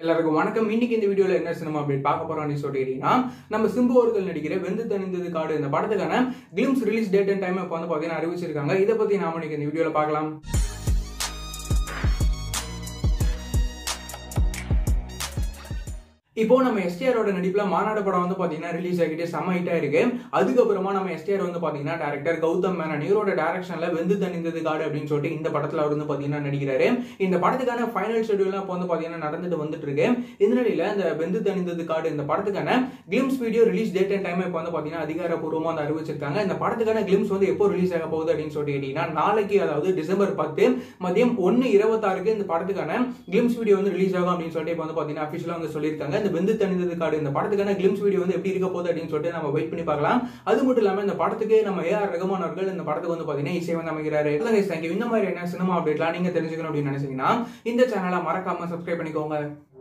எல்லாருக்கும் வணக்கம் இன்னைக்கு இந்த வீடியோல என்ன சினிமா அப்டேட் பார்க்க போறோம் அப்படின்னு சொல்லிட்டீங்கன்னா நம்ம சிம்பு அவர்கள் நடிக்கிற வெந்து தணிந்தது காடு இந்த படத்துக்கான glimpse release date and time இப்போ வந்து பாத்தீங்கன்னா அறிவிச்சிருக்காங்க இதை பத்தி நாம இன்னைக்கு இந்த வீடியோல பார்க்கலாம் இப்போ நம்ம எஸ்டிஆரோட நடிப்புல மாநாடு படம் வந்து பாத்தீங்கன்னா ரிலீஸ் ஆகிட்டு செம்ம ஹிட்டா இருக்கு அதுக்கப்புறமா நம்ம எஸ்டிஆர் வந்து பாத்தீங்கன்னா டேரக்டர் கௌதம் மேனன் இவரோட டைரக்ஷன்ல வெந்து தணிந்தது காடு அப்படின்னு சொல்லிட்டு இந்த படத்துல அவர் வந்து பாத்தீங்கன்னா நடிக்கிறாரு இந்த படத்துக்கான ஃபைனல் ஷெடியூல் இப்போ வந்து பாத்தீங்கன்னா நடந்துட்டு வந்துட்டு இருக்கு இந்த நிலையில இந்த வெந்து தணிந்தது காடு இந்த படத்துக்கான glimpse video release date and time இப்போ வந்து பாத்தீங்கன்னா அதிகாரப்பூர்வமா வந்து அறிவிச்சிருக்காங்க இந்த படத்துக்கான கிளிம்ஸ் வந்து எப்போ ரிலீஸ் ஆக போகுது அப்படின்னு சொல்லிட்டு கேட்டீங்கன்னா நாளைக்கு அதாவது டிசம்பர் பத்து மதியம் ஒன்னு இருபத்தாறுக்கு இந்த படத்துக்கான கிளிம்ஸ் வீடியோ வந்து ரிலீஸ் ஆகும் அப்படின்னு சொல்லிட்டு இப்போ வந்து பாத்தீங்கன்னா அபிஷியலா வந்து சொல்லியிருக்காங்க இந்த வெந்து தணிந்தது காடு இந்த படத்துக்கான கிளிம்ஸ் வீடியோ வந்து எப்படி இருக்க போகுது அப்படின்னு சொல்லிட்டு நம்ம வெயிட் பண்ணி பார்க்கலாம் அது மட்டும் இல்லாம இந்த படத்துக்கு நம்ம ஏ ஆர் ரகுமான் அவர்கள் இந்த படத்துக்கு வந்து பாத்தீங்கன்னா இசை வந்து அமைக்கிறாரு தேங்க்யூ இந்த மாதிரி என்ன சினிமா அப்டேட்லாம் நீங்க தெரிஞ்சுக்கணும் அப்படின்னு நினைச்சீங்கன்னா இந்த சேனலை மறக்காம சப்ஸ்கிரைப் பண்ணிக்கோங்க